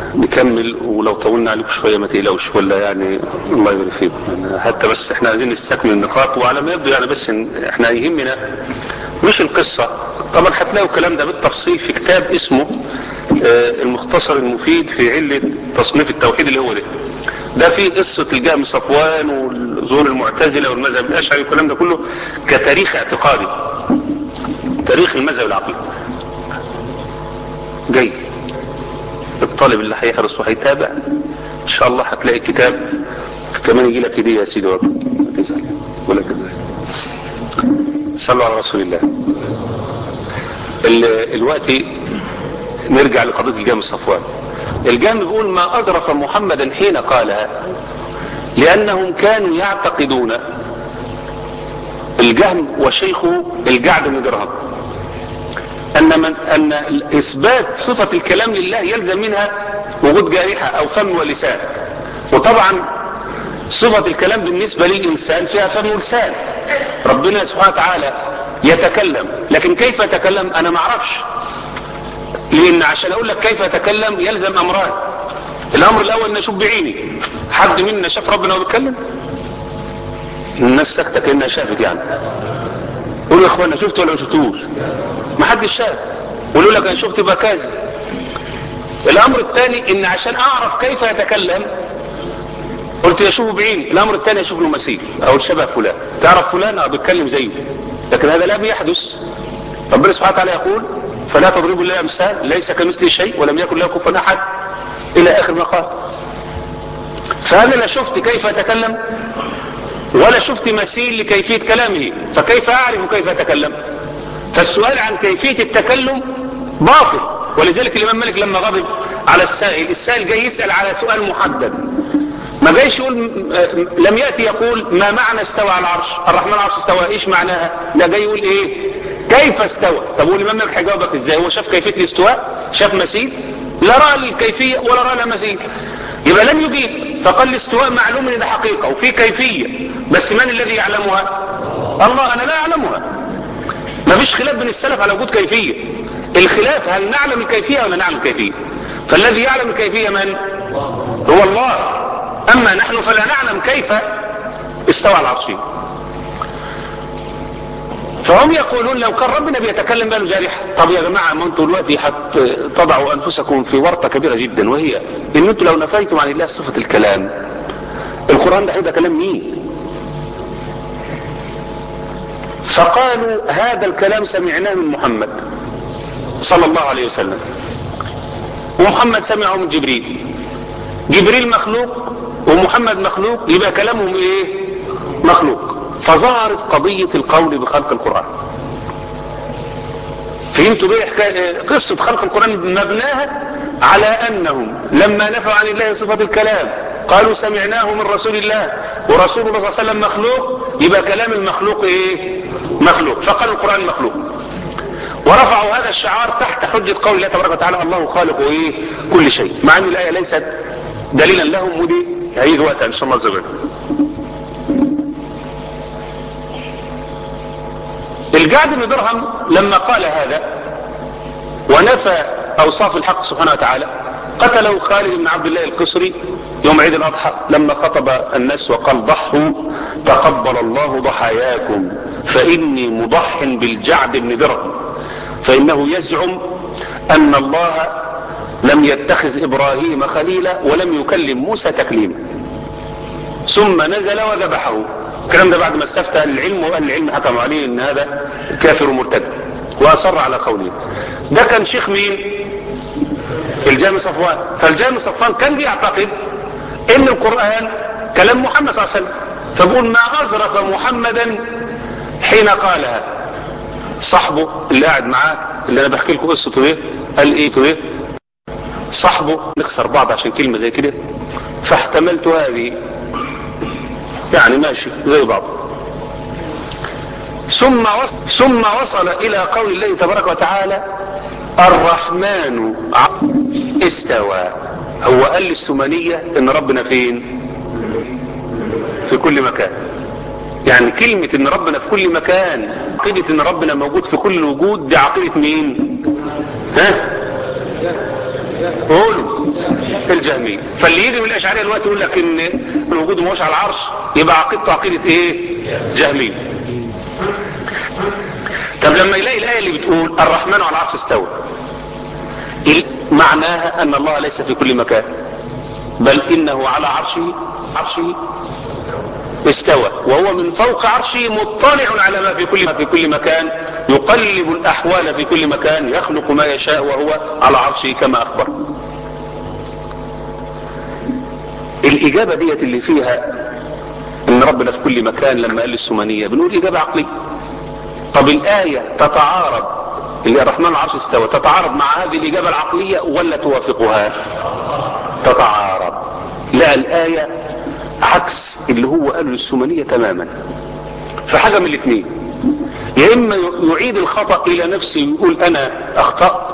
نكمل ولو طولنا عليكم شوية ما تقلقوش ولا يعني الله يبارك فيكم يعني حتى بس احنا عايزين نستكمل النقاط وعلى ما يبدو يعني بس إن احنا يهمنا مش القصة طبعا هتلاقوا الكلام ده بالتفصيل في كتاب اسمه آه، المختصر المفيد في علة تصنيف التوحيد اللي هو ده ده فيه قصة الجهم صفوان وظهور المعتزلة والمذهب الأشعري والكلام ده كله كتاريخ اعتقادي تاريخ المذهب العقلي جاي الطالب اللي هيحرص وهيتابع ان شاء الله هتلاقي الكتاب كمان يجي لك هديه يا سيدي ولا تزعل ولا تزعل صلوا على رسول الله ال- الوقت نرجع لقضيه الجامع صفوان الجامع بيقول ما اظرف محمدا حين قالها لانهم كانوا يعتقدون الجهم وشيخه الجعد بن درهم أن, من أن إثبات صفة الكلام لله يلزم منها وجود جارحة أو فم ولسان وطبعا صفة الكلام بالنسبة للإنسان فيها فم ولسان ربنا سبحانه وتعالى يتكلم لكن كيف يتكلم أنا ما اعرفش لأن عشان أقول لك كيف يتكلم يلزم أمران الأمر الأول أن أشوف بعيني حد منا شاف ربنا وهو بيتكلم الناس سكتة كأنها شافت يعني قولوا يا اخوانا شفتوا ولا ما شفتوش ما حدش شاف قولوا لك انا شفت يبقى كاذب الامر الثاني ان عشان اعرف كيف يتكلم قلت يشوفه بعين الامر الثاني اشوف له مثيل او شبه فلان تعرف فلان اه بيتكلم زيه لكن هذا لم يحدث ربنا سبحانه وتعالى يقول فلا تضربوا لله امثال ليس كمثله شيء ولم يكن له كفوا احد الى اخر ما قال فانا لا شفت كيف يتكلم ولا شفت مثيل لكيفية كلامه فكيف أعرف كيف يتكلم فالسؤال عن كيفية التكلم باطل ولذلك الإمام مالك لما غضب على السائل السائل جاي يسأل على سؤال محدد ما جايش يقول لم يأتي يقول ما معنى استوى على العرش الرحمن العرش استوى ايش معناها لا جاي يقول ايه كيف استوى طب والإمام مالك هيجاوبك ازاي هو شاف كيفية الاستواء شاف مثيل لا رأى الكيفية ولا رأى لها مثيل يبقى لم يجيب فقال الاستواء معلوم ان ده حقيقة وفي كيفية بس من الذي يعلمها الله انا لا اعلمها ما فيش خلاف بين السلف على وجود كيفية الخلاف هل نعلم الكيفية ولا نعلم الكيفية فالذي يعلم الكيفية من هو الله اما نحن فلا نعلم كيف استوى على العرش فهم يقولون لو كان ربنا بيتكلم باله جارحة طب يا جماعة ما انتوا دلوقتي تضعوا انفسكم في ورطة كبيرة جدا وهي ان انتوا لو نفيتم عن الله صفة الكلام القرآن ده هيبقى كلام مين فقالوا هذا الكلام سمعناه من محمد صلى الله عليه وسلم ومحمد سمعه من جبريل جبريل مخلوق ومحمد مخلوق يبقى كلامهم ايه مخلوق فظهرت قضية القول بخلق القرآن فهمتوا بيه قصة خلق القرآن مبناها على أنهم لما نفوا عن الله صفة الكلام قالوا سمعناه من رسول الله ورسول الله صلى الله عليه وسلم مخلوق يبقى كلام المخلوق ايه مخلوق فقالوا القرآن مخلوق ورفعوا هذا الشعار تحت حجة قول الله تبارك وتعالى الله خالق ايه كل شيء مع ان الآية ليست دليلا لهم ودي هيجي وقت ان شاء الله عز وجل الجعد بن درهم لما قال هذا ونفى اوصاف الحق سبحانه وتعالى قتله خالد بن عبد الله القصري يوم عيد الاضحى لما خطب الناس وقال ضحوا تقبل الله ضحاياكم فاني مضح بالجعد بن درهم فانه يزعم ان الله لم يتخذ ابراهيم خليلا ولم يكلم موسى تكليما ثم نزل وذبحه الكلام ده بعد ما استفتى العلم واهل العلم حكموا عليه ان هذا كافر مرتد واصر على قوله ده كان شيخ مين الجامع صفوان فالجامع صفوان كان بيعتقد ان القرآن كلام محمد صلى الله عليه وسلم فبقول ما اظرف محمدا حين قالها صاحبه اللي قاعد معاه اللي انا بحكي لكم قصته ايه قال ايه ايه صاحبه نخسر بعض عشان كلمة زي كده فاحتملت هذه يعني ماشي زي بعض ثم وصل, ثم وصل الى قول الله تبارك وتعالى الرحمن استوى هو قال للسمانية ان ربنا فين في كل مكان يعني كلمة ان ربنا في كل مكان عقيدة ان ربنا موجود في كل الوجود دي عقيدة مين ها قولوا الجهمية فاللي يجي من الاشعرية دلوقتي يقول لك ان الوجود مش على العرش يبقى عقيدته عقيدة ايه جهمية طب لما يلاقي الآية اللي بتقول الرحمن على العرش استوى معناها ان الله ليس في كل مكان بل انه على عرشه عرشه استوى وهو من فوق عرشه مطلع على ما في كل ما في كل مكان يقلب الاحوال في كل مكان يخلق ما يشاء وهو على عرشه كما اخبر الاجابه ديت اللي فيها ان ربنا في كل مكان لما قال للسمانيه بنقول اجابه عقليه طب الايه تتعارض اللي الرحمن العرش استوى تتعارض مع هذه الاجابه العقليه ولا توافقها تتعارض لا الايه عكس اللي هو قاله للسمانية تماما فحاجة من الاثنين يا اما يعيد الخطأ الى نفسه ويقول انا اخطأت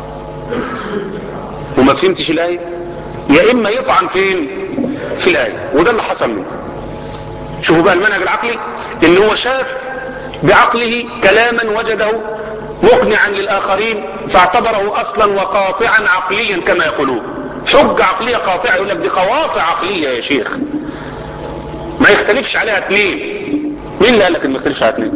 وما فهمتش الاية يا اما يطعن فين في الاية وده اللي حصل منه شوفوا بقى المنهج العقلي ان هو شاف بعقله كلاما وجده مقنعا للاخرين فاعتبره اصلا وقاطعا عقليا كما يقولون حجة عقلية قاطعة يقول لك دي قواطع عقلية يا شيخ ما يختلفش عليها اثنين مين اللي قال لك ما يختلفش عليها اثنين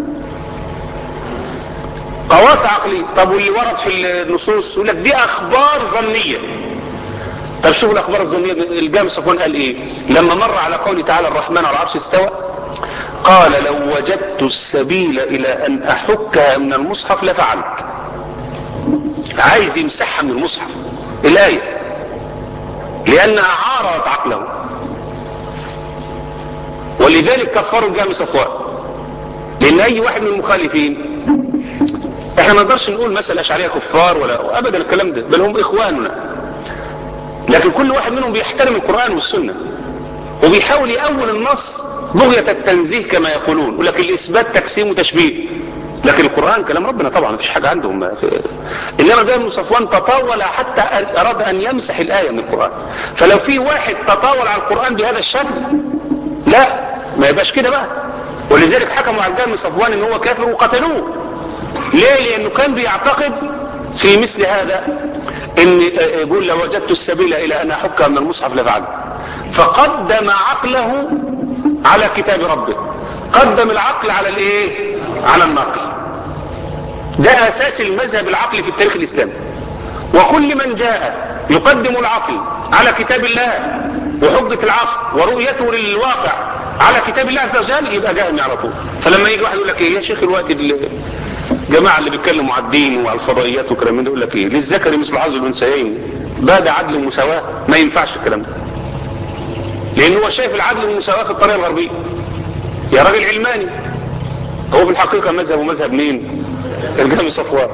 قواطع عقلية طب واللي ورد في النصوص يقول لك دي اخبار ظنية طب شوفوا الاخبار الظنية الجامع صفوان قال ايه لما مر على قوله تعالى الرحمن على العرش استوى قال لو وجدت السبيل الى ان احكها من المصحف لفعلت عايز يمسحها من المصحف الايه لأنها عارضت عقله ولذلك كفروا الجامع صفوان لأن أي واحد من المخالفين احنا ما نقدرش نقول مثلا أشعرية كفار ولا أبدا الكلام ده بل هم إخواننا لكن كل واحد منهم بيحترم القرآن والسنة وبيحاول يأول النص بغية التنزيه كما يقولون يقول لك الإثبات تجسيم وتشبيه لكن القرآن كلام ربنا طبعا مفيش حاجة عندهم في... إنما ده ابن صفوان تطاول حتى أراد أن يمسح الآية من القرآن فلو في واحد تطاول على القرآن بهذا الشكل لا ما يبقاش كده بقى ولذلك حكموا على الجامع صفوان ان هو كافر وقتلوه ليه لانه كان بيعتقد في مثل هذا ان يقول لو وجدت السبيل الى ان احكها من المصحف لفعلت فقدم عقله على كتاب ربه قدم العقل على الايه على النقل ده اساس المذهب العقلي في التاريخ الاسلامي وكل من جاء يقدم العقل على كتاب الله وحجة العقل ورؤيته للواقع على كتاب الله عز وجل يبقى جاهمي على طول فلما يجي واحد يقول لك ايه يا شيخ الوقت الجماعة اللي بيتكلموا على الدين وعلى الفضائيات والكلام من ده يقول لك ايه للذكر مثل حظ الانثيين بعد عدل ومساواة ما ينفعش الكلام ده لان هو شايف العدل والمساواة في الطريقة الغربية يا راجل علماني هو في الحقيقة مذهب ومذهب مين الجامع صفوان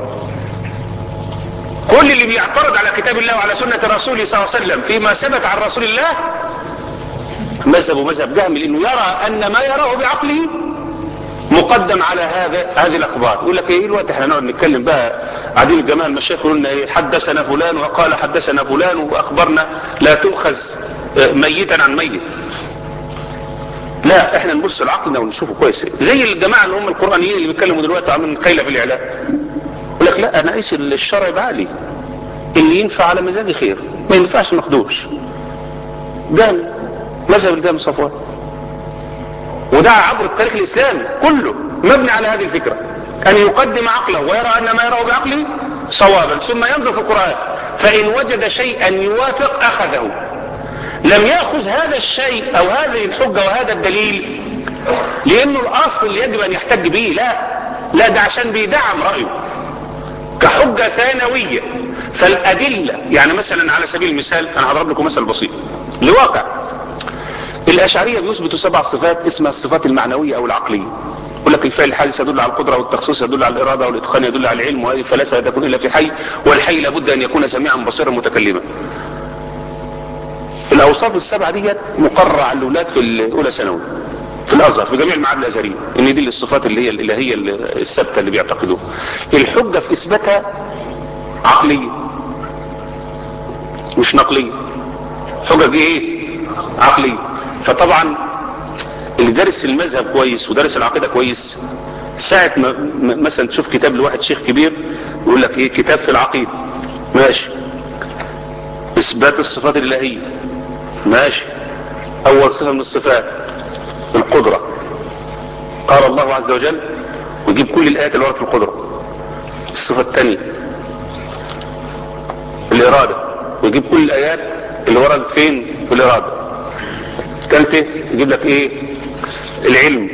كل اللي بيعترض على كتاب الله وعلى سنة رسوله صلى الله عليه وسلم فيما ثبت عن رسول الله مذهب مذهب جهمي لانه يرى ان ما يراه بعقله مقدم على هذا هذه الاخبار يقول لك ايه الوقت احنا نقعد نتكلم بقى قاعدين الجماعه المشايخ يقولوا لنا ايه حدثنا فلان وقال حدثنا فلان واخبرنا لا تؤخذ ميتا عن ميت لا احنا نبص لعقلنا ونشوفه كويس زي الجماعه اللي هم القرانيين اللي بيتكلموا دلوقتي عن خيله في الاعلام يقول لك لا انا قيس الشرع بعقلي اللي ينفع على مزاجي خير ما ينفعش ما اخدوش جامع مذهب الجامع صفوان وده عبر التاريخ الاسلامي كله مبني على هذه الفكره ان يقدم عقله ويرى ان ما يراه بعقله صوابا ثم ينظر في القران فان وجد شيئا يوافق اخذه لم ياخذ هذا الشيء او هذه الحجه وهذا الدليل لانه الاصل اللي يجب ان يحتج به لا لا ده عشان بيدعم رايه كحجة ثانوية فالأدلة يعني مثلا على سبيل المثال أنا هضرب لكم مثل بسيط لواقع الأشعرية بيثبتوا سبع صفات اسمها الصفات المعنوية أو العقلية يقول لك الفعل الحادث يدل على القدرة والتخصيص يدل على الإرادة والإتقان يدل على العلم وهذه الثلاثة لا تكون إلا في حي والحي لابد أن يكون سميعا بصيرا متكلما الأوصاف السبعة دي مقررة على الأولاد في الأولى ثانوي في الازهر في جميع المعاهد الازهريه ان دي الصفات اللي هي الالهيه الثابته اللي بيعتقدوها الحجه في اثباتها عقليه مش نقليه حجج ايه عقليه فطبعا اللي دارس المذهب كويس ودارس العقيده كويس ساعه ما مثلا تشوف كتاب لواحد شيخ كبير يقول لك ايه كتاب في العقيده ماشي اثبات الصفات الالهية ماشي اول صفة من الصفات القدرة قال الله عز وجل ويجيب كل الايات اللي ورد في القدرة الصفة الثانية الارادة ويجيب كل الايات اللي ورد فين في الارادة الثالثة يجيب لك ايه العلم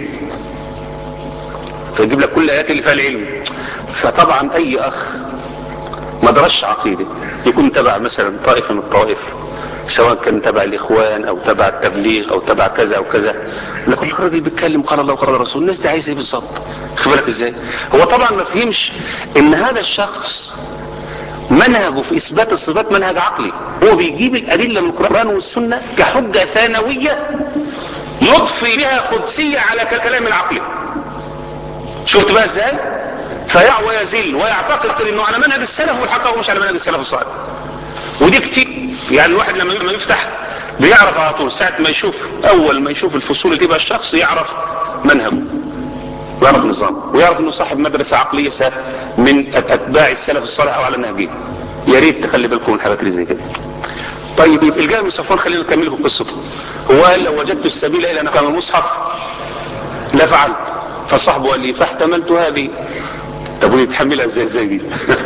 فيجيب لك كل الايات اللي فيها العلم فطبعا اي اخ ما درسش عقيدة يكون تبع مثلا طائفة من الطوائف سواء كان تبع الاخوان او تبع التبليغ او تبع كذا او كذا لكن الراجل بيتكلم قال الله وقال الرسول الناس دي عايزه ايه بالظبط خد بالك ازاي هو طبعا ما فهمش ان هذا الشخص منهجه في اثبات الصفات منهج عقلي هو بيجيب الادله من القران والسنه كحجه ثانويه يضفي بها قدسيه على كلام العقل شفت بقى ازاي فيع ويزل ويعتقد انه على منهج السلف والحق هو مش على منهج السلف الصالح ودي كتير يعني الواحد لما يفتح بيعرف على طول ساعة ما يشوف اول ما يشوف الفصول اللي تبقى الشخص يعرف منهجه ويعرف نظامه ويعرف انه صاحب مدرسة عقلية من اتباع السلف الصالح او على نهجه يا ريت تخلي بالكم من الحاجات اللي زي كده طيب الجامع صفوان خلينا نكمل لكم قصته هو قال لو وجدت السبيل الى نقام المصحف لفعلت فصاحبه قال لي فاحتملت هذه طب ودي تحملها ازاي ازاي دي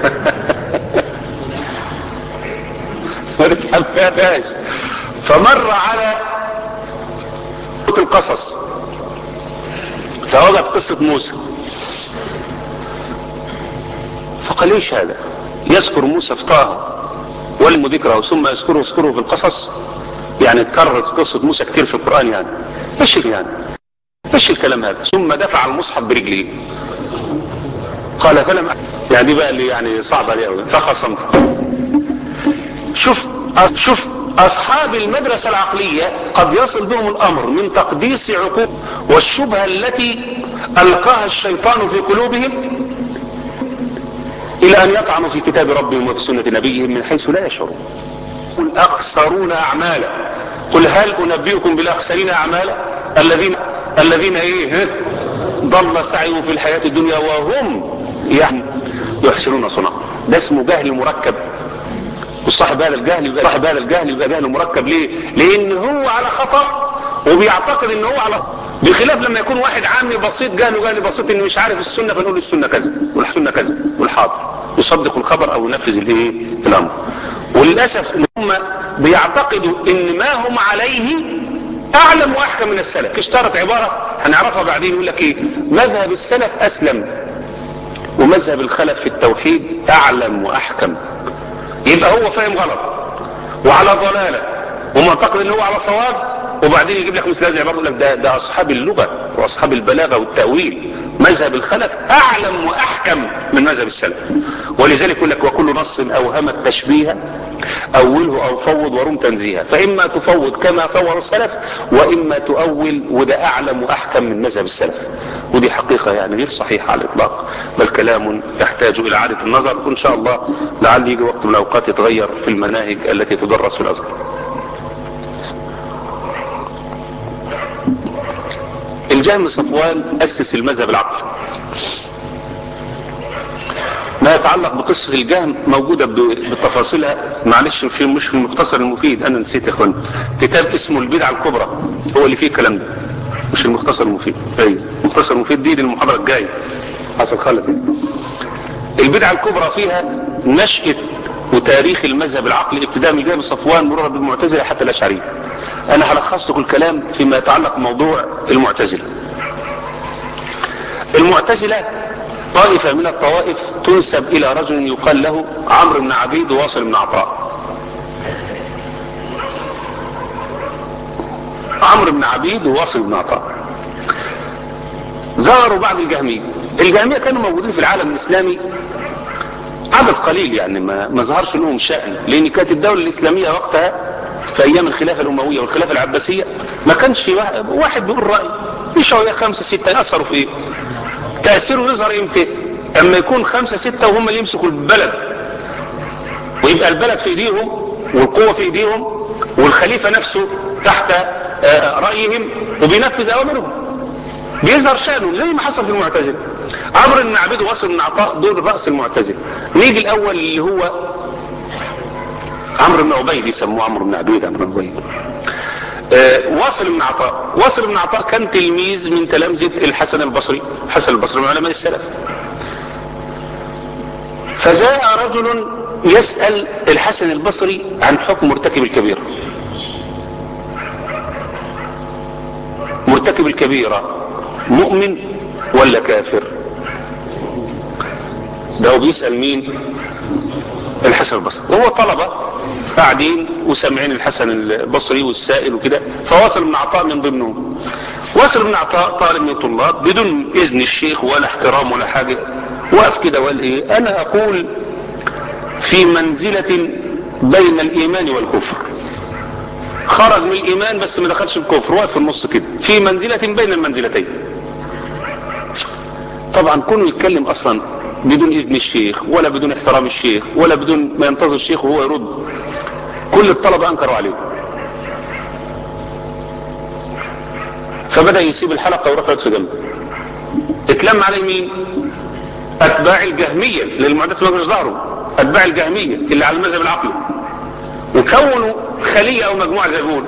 ما تتحملهاش فمر على القصص فوجد قصة موسى فقال ايش هذا يذكر موسى في طه ولم ذكره ثم يذكره يذكره في القصص يعني تكرر قصة موسى كتير في القرآن يعني ايش يعني ايش الكلام هذا ثم دفع المصحف برجليه قال فلم يعني دي بقى اللي يعني صعبة عليه قوي فخصمت شوف شوف اصحاب المدرسة العقلية قد يصل بهم الامر من تقديس عقول والشبهة التي القاها الشيطان في قلوبهم الى ان يطعنوا في كتاب ربهم وفي سنة نبيهم من حيث لا يشعرون الاخسرون اعمالا قل هل انبئكم بالاخسرين اعمالا الذين الذين ايه ضل سعيهم في الحياة الدنيا وهم يعني يحسنون صنعا ده اسمه جهل مركب وصاحب هذا الجهل يبقى صاحب هذا الجهل يبقى جهل مركب ليه لان هو على خطأ وبيعتقد ان هو على بخلاف لما يكون واحد عامي بسيط جهله جهل بسيط ان مش عارف السنة فنقول السنة كذا والسنة كذا والحاضر يصدق الخبر او ينفذ الايه الامر وللاسف ان هم بيعتقدوا ان ما هم عليه اعلم واحكم من السلف اشترط عبارة هنعرفها بعدين يقول لك ايه مذهب السلف اسلم ومذهب الخلف في التوحيد اعلم واحكم يبقى هو فاهم غلط وعلى ضلالة ومعتقد ان هو على صواب وبعدين يجيب لك مثل هذه العبارة يقول لك ده, ده اصحاب اللغة واصحاب البلاغة والتأويل مذهب الخلف اعلم واحكم من مذهب السلف ولذلك يقول لك وكل نص اوهم التشبيه اوله او فوض ورم تنزيها فاما تفوض كما فوض السلف واما تؤول وده اعلم واحكم من مذهب السلف ودي حقيقة يعني غير صحيحة على الاطلاق بل كلام يحتاج الى اعادة النظر وان شاء الله لعل يجي وقت من الاوقات يتغير في المناهج التي تدرس في الازهر الجهم صفوان أسس المذهب العقلي ما يتعلق بقصة الجهم موجودة بتفاصيلها معلش في مش في المختصر المفيد أنا نسيت يا اخوان كتاب اسمه البدعة الكبرى هو اللي فيه الكلام ده مش المختصر المفيد اي المختصر المفيد دي للمحاضرة الجاية حصل خلل البدعة الكبرى فيها نشأة وتاريخ المذهب العقلي ابتداء من جانب صفوان مرورا بالمعتزلة حتى الأشعرية أنا هلخص لكم الكلام فيما يتعلق بموضوع المعتزلة المعتزلة طائفة من الطوائف تنسب إلى رجل يقال له عمرو بن عبيد وواصل بن عطاء عمرو بن عبيد وواصل بن عطاء ظهروا بعد الجهمية الجهمية كانوا موجودين في العالم الإسلامي عدد قليل يعني ما, ما ظهرش لهم شأن لأن كانت الدولة الإسلامية وقتها في أيام الخلافة الأموية والخلافة العباسية ما كانش واحد بيقول رأي في شوية خمسة ستة يأثروا في إيه تأثيره يظهر إمتى أما يكون خمسة ستة وهم اللي يمسكوا البلد ويبقى البلد في إيديهم والقوة في إيديهم والخليفة نفسه تحت رأيهم وبينفذ أوامرهم بيظهر شأنه زي ما حصل في المعتزلة عمرو بن عبيد وواصل بن عطاء دول رأس المعتزلة نيجي الأول اللي هو عمرو بن عبيد يسموه عمرو بن عبيد عمرو بن عبيد آه واصل بن عطاء واصل بن عطاء كان تلميذ من تلامذة الحسن البصري الحسن البصري من علماء السلف فجاء رجل يسأل الحسن البصري عن حكم مرتكب الكبيرة مرتكب الكبيرة مؤمن ولا كافر ده هو بيسأل مين الحسن البصري وهو طلبة قاعدين وسامعين الحسن البصري والسائل وكده فواصل بن عطاء من ضمنهم واصل بن عطاء طالب من الطلاب بدون اذن الشيخ ولا احترام ولا حاجة وقف كده وقال ايه انا اقول في منزلة بين الايمان والكفر خرج من الايمان بس ما دخلش الكفر واقف في النص كده في منزلة بين المنزلتين طبعا كونه يتكلم اصلا بدون اذن الشيخ ولا بدون احترام الشيخ ولا بدون ما ينتظر الشيخ وهو يرد كل الطلبة انكروا عليه فبدأ يسيب الحلقة ويروح يقعد في جنبه اتلم عليه مين اتباع الجهمية للمعدس ما كانش ظهره اتباع الجهمية اللي على المذهب العقلي وكونوا خلية او مجموعة زي ما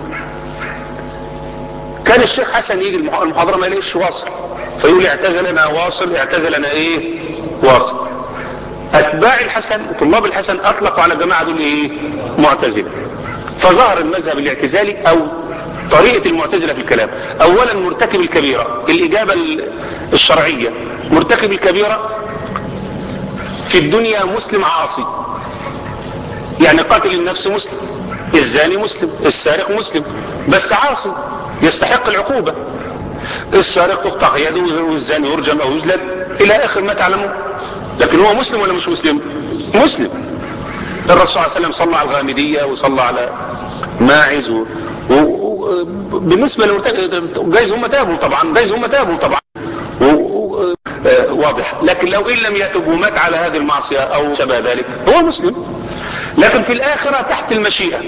كان الشيخ حسن يجي المحاضرة ما يلاقيش واصل فيقول اعتزلنا واصل اعتزلنا ايه واصل اتباع الحسن طلاب الحسن اطلقوا على الجماعة دول ايه معتزلة فظهر المذهب الاعتزالي او طريقة المعتزلة في الكلام اولا مرتكب الكبيرة الاجابة الشرعية مرتكب الكبيرة في الدنيا مسلم عاصي يعني قاتل النفس مسلم الزاني مسلم السارق مسلم بس عاصي يستحق العقوبة السارق تقطع يده والزاني يرجم او يجلد الى اخر ما تعلمون لكن هو مسلم ولا مش مسلم مسلم الرسول صلى الله عليه وسلم صلى على الغامدية وصلى على ماعز و... و... و... بالنسبة لو جايز هم تابوا طبعا جايز هم تابوا طبعا و... و... آه واضح لكن لو ان لم يتب ومات على هذه المعصية او شبه ذلك هو مسلم لكن في الاخرة تحت المشيئة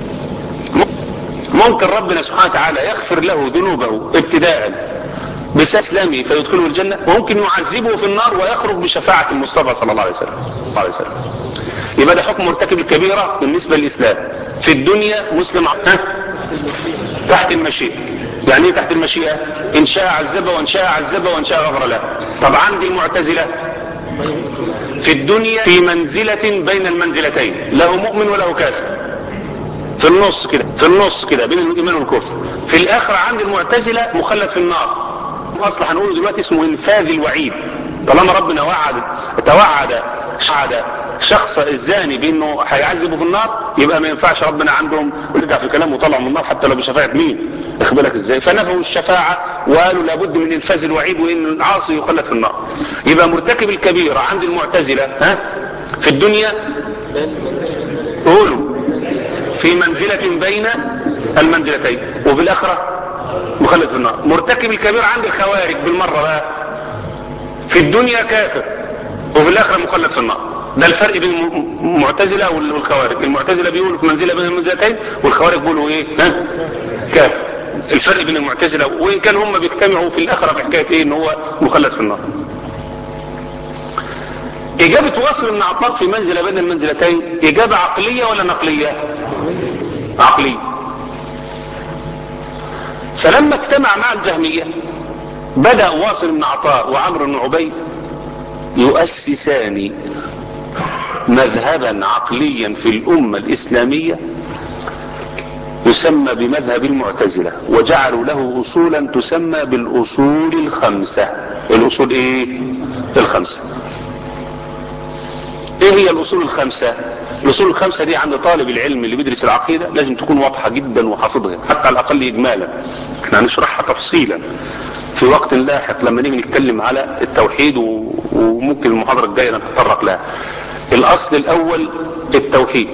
ممكن ربنا سبحانه وتعالى يغفر له ذنوبه ابتداء بسلامه فيدخله الجنة وممكن يعذبه في النار ويخرج بشفاعة المصطفى صلى الله عليه وسلم, صلى الله عليه وسلم. يبقى ده حكم مرتكب الكبيرة بالنسبة للإسلام في الدنيا مسلم ها؟ تحت المشيئة يعني ايه تحت المشيئة ان شاء عذبه وان شاء عذبه وان شاء غفر له طب عندي المعتزلة في الدنيا في منزلة بين المنزلتين له مؤمن وله كافر في النص كده في النص كده بين الايمان والكفر في الاخر عند المعتزله مخلد في النار اصل هنقوله دلوقتي اسمه انفاذ الوعيد طالما ربنا وعد توعد شعد شخص الزاني بانه هيعذبه في النار يبقى ما ينفعش ربنا عندهم ورجع في كلامه وطلع من النار حتى لو بشفاعه مين واخد بالك ازاي فنفوا الشفاعه وقالوا لابد من انفاذ الوعيد وان العاصي يخلد في النار يبقى مرتكب الكبيره عند المعتزله ها في الدنيا قولوا في منزلة بين المنزلتين وفي الآخرة مخلد في النار مرتكب الكبير عند الخوارج بالمرة بقى في الدنيا كافر وفي الآخرة مخلد في النار ده الفرق بين المعتزلة والخوارج المعتزلة بيقولوا في منزلة بين المنزلتين والخوارج بيقولوا ايه ها كافر الفرق بين المعتزلة وإن كان هم بيجتمعوا في الآخرة في حكاية ايه ان هو مخلد في النار إجابة وصل بن عطاء في منزلة بين المنزلتين إجابة عقلية ولا نقلية عقلية فلما اجتمع مع الجهمية بدأ واصل بن عطاء وعمرو بن عبيد يؤسسان مذهبا عقليا في الأمة الإسلامية يسمى بمذهب المعتزلة وجعلوا له أصولا تسمى بالأصول الخمسة الأصول إيه؟ الخمسة ايه هي الاصول الخمسة الاصول الخمسة دي عند طالب العلم اللي بيدرس العقيدة لازم تكون واضحة جدا وحافظها حتى على الاقل اجمالا احنا هنشرحها تفصيلا في وقت لاحق لما نيجي نتكلم على التوحيد وممكن المحاضرة الجاية نتطرق لها الاصل الاول التوحيد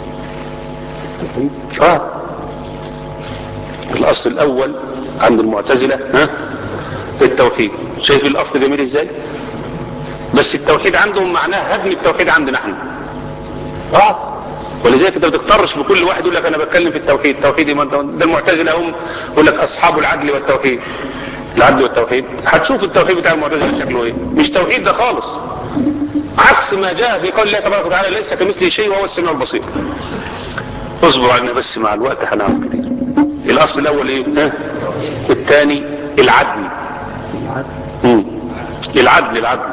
اه الاصل الاول عند المعتزلة ها التوحيد شايف الاصل جميل ازاي بس التوحيد عندهم معناه هدم التوحيد عندنا احنا اه ولذلك انت ما تقترش بكل واحد يقول لك انا بتكلم في التوحيد توحيد ما انت ده المعتزله هم يقول لك اصحاب العدل والتوحيد العدل والتوحيد هتشوف التوحيد بتاع المعتزله شكله ايه مش توحيد ده خالص عكس ما جاء في قول الله تبارك وتعالى ليس كمثله شيء وهو السميع البصير اصبر علينا بس مع الوقت هنعرف كتير الاصل الاول ايه ها الثاني العدل مم. العدل العدل